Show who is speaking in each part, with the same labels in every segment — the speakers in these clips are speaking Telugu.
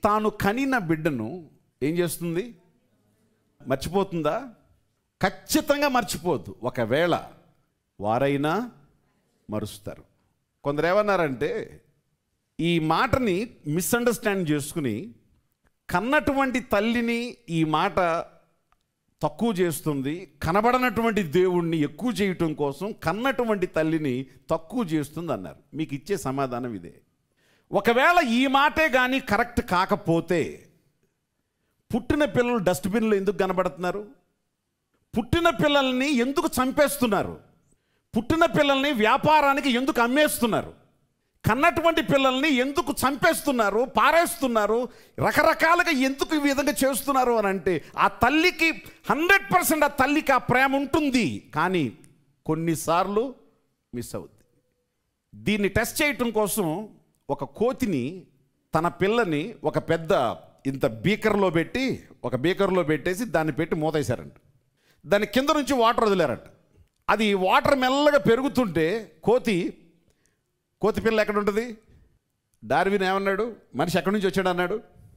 Speaker 1: తాను కనిన బిడ్డను ఏం చేస్తుంది మర్చిపోతుందా ఖచ్చితంగా మర్చిపోద్దు ఒకవేళ వారైనా మరుస్తారు కొందరు ఏమన్నారంటే ఈ మాటని మిస్అండర్స్టాండ్ చేసుకుని కన్నటువంటి తల్లిని ఈ మాట తక్కువ చేస్తుంది కనబడనటువంటి దేవుణ్ణి ఎక్కువ చేయటం కోసం కన్నటువంటి తల్లిని తక్కువ చేస్తుంది అన్నారు మీకు ఇచ్చే సమాధానం ఇదే ఒకవేళ ఈ మాటే కానీ కరెక్ట్ కాకపోతే పుట్టిన పిల్లలు డస్ట్బిన్లో ఎందుకు కనబడుతున్నారు పుట్టిన పిల్లల్ని ఎందుకు చంపేస్తున్నారు పుట్టిన పిల్లల్ని వ్యాపారానికి ఎందుకు అమ్మేస్తున్నారు కన్నటువంటి పిల్లల్ని ఎందుకు చంపేస్తున్నారు పారేస్తున్నారు రకరకాలుగా ఎందుకు ఈ విధంగా చేస్తున్నారు అని అంటే ఆ తల్లికి హండ్రెడ్ పర్సెంట్ ఆ తల్లికి ఆ ప్రేమ ఉంటుంది కానీ కొన్నిసార్లు మిస్ అవుద్ది దీన్ని టెస్ట్ చేయటం కోసం ఒక కోతిని తన పిల్లని ఒక పెద్ద ఇంత బీకర్లో పెట్టి ఒక బీకర్లో పెట్టేసి దాన్ని పెట్టి మూతేశారంట దాని కింద నుంచి వాటర్ వదిలేరట అది వాటర్ మెల్లగా పెరుగుతుంటే కోతి కోతి పిల్ల ఎక్కడ ఉంటుంది డార్విన్ ఏమన్నాడు మనిషి ఎక్కడి నుంచి వచ్చాడు అన్నాడు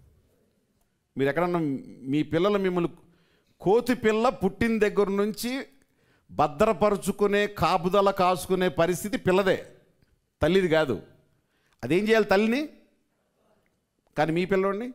Speaker 1: మీరు ఎక్కడన్నా మీ పిల్లలు మిమ్మల్ని కోతి పిల్ల పుట్టిన దగ్గర నుంచి భద్రపరుచుకునే కాపుదల కాసుకునే పరిస్థితి పిల్లదే తల్లిది కాదు అదేం చేయాలి తల్లిని కానీ మీ పిల్లోడిని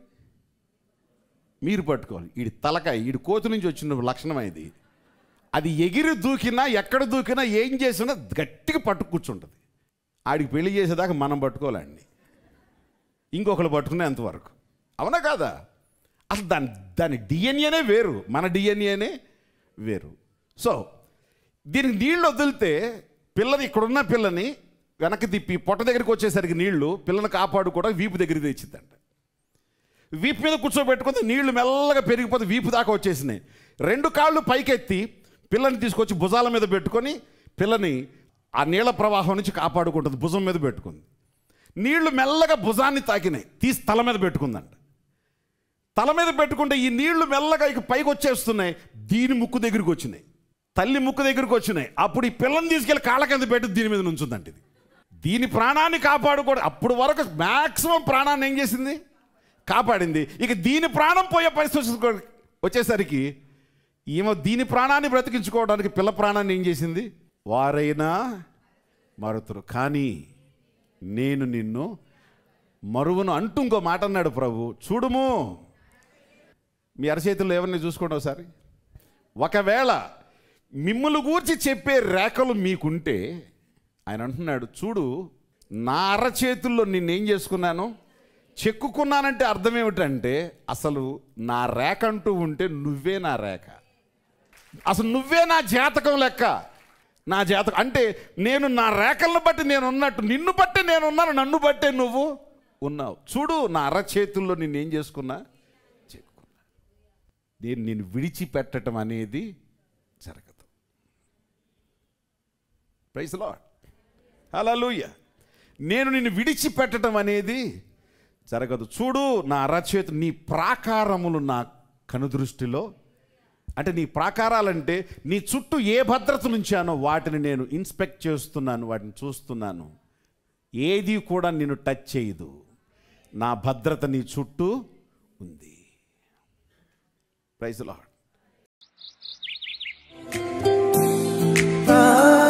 Speaker 1: మీరు పట్టుకోవాలి ఈడి తలకాయ ఈడి కోతి నుంచి వచ్చిన లక్షణం ఇది అది ఎగిరి దూకినా ఎక్కడ దూకినా ఏం చేసినా గట్టిగా పట్టు కూర్చుంటుంది ఆడికి పెళ్లి చేసేదాకా మనం పట్టుకోవాలండి ఇంకొకరు పట్టుకునేంతవరకు అవునా కాదా అసలు దాని దాని డిఎన్ఏనే వేరు మన డిఎన్ఏనే వేరు సో దీనికి నీళ్ళు వదిలితే పిల్లని ఇక్కడున్న పిల్లని వెనక్కి తిప్పి పొట్ట దగ్గరికి వచ్చేసరికి నీళ్లు పిల్లని కాపాడు కూడా వీపు దగ్గరికి తెచ్చిందంట వీపు మీద కూర్చోబెట్టుకుంటే నీళ్లు మెల్లగా పెరిగిపోతే వీపు దాకా వచ్చేసినాయి రెండు కాళ్ళు పైకెత్తి పిల్లని తీసుకొచ్చి భుజాల మీద పెట్టుకొని పిల్లని ఆ నీళ్ళ ప్రవాహం నుంచి కాపాడుకుంటుంది భుజం మీద పెట్టుకుంది నీళ్లు మెల్లగా భుజాన్ని తాకినాయి తీసి తల మీద పెట్టుకుందంట తల మీద పెట్టుకుంటే ఈ నీళ్లు మెల్లగా ఇక పైకి వచ్చేస్తున్నాయి దీని ముక్కు దగ్గరికి వచ్చినాయి తల్లి ముక్కు దగ్గరికి వచ్చినాయి అప్పుడు ఈ పిల్లని తీసుకెళ్ళి కాళ్ళ కింద పెట్టి దీని మీద నుంచుందంట ఇది దీని ప్రాణాన్ని కాపాడుకోవడం అప్పుడు వరకు మ్యాక్సిమం ప్రాణాన్ని ఏం చేసింది కాపాడింది ఇక దీని ప్రాణం పోయే పరిస్థితి వచ్చే- వచ్చేసరికి ఈమె దీని ప్రాణాన్ని బ్రతికించుకోవడానికి పిల్ల ప్రాణాన్ని ఏం చేసింది వారైనా మరుతురు కానీ నేను నిన్ను మరువును అంటూ ఇంకో మాట అన్నాడు ప్రభు చూడుము మీ అరచేతుల్లో ఎవరిని చూసుకోండి ఒకసారి ఒకవేళ మిమ్ములు గూర్చి చెప్పే రేఖలు మీకుంటే ఆయన అంటున్నాడు చూడు నా అరచేతుల్లో నిన్నేం చేసుకున్నాను చెక్కుకున్నానంటే అర్థం ఏమిటంటే అసలు నా రేఖ అంటూ ఉంటే నువ్వే నా రేఖ అసలు నువ్వే నా జాతకం లెక్క నా జాతకం అంటే నేను నా రేఖలను బట్టి నేను ఉన్నట్టు నిన్ను బట్టే నేను ఉన్నాను నన్ను బట్టే నువ్వు ఉన్నావు చూడు నా అరచేతుల్లో నిన్నేం చేసుకున్నా చెక్కున్నా నేను నేను విడిచిపెట్టడం అనేది జరగదు ప్రైస్ లాడ్ హల్లెలూయా నేను నిన్ను విడిచిపెట్టడం అనేది జరగదు చూడు నా అరచేతు నీ ప్రాకారములు నా కనుదృష్టిలో అంటే నీ ప్రాకారాలంటే నీ చుట్టూ ఏ భద్రత నుంచానో వాటిని నేను ఇన్స్పెక్ట్ చేస్తున్నాను వాటిని చూస్తున్నాను ఏది కూడా నిన్ను టచ్ చేయదు నా భద్రత నీ చుట్టూ ఉంది ప్రైజ్ లాడ్
Speaker 2: ఆ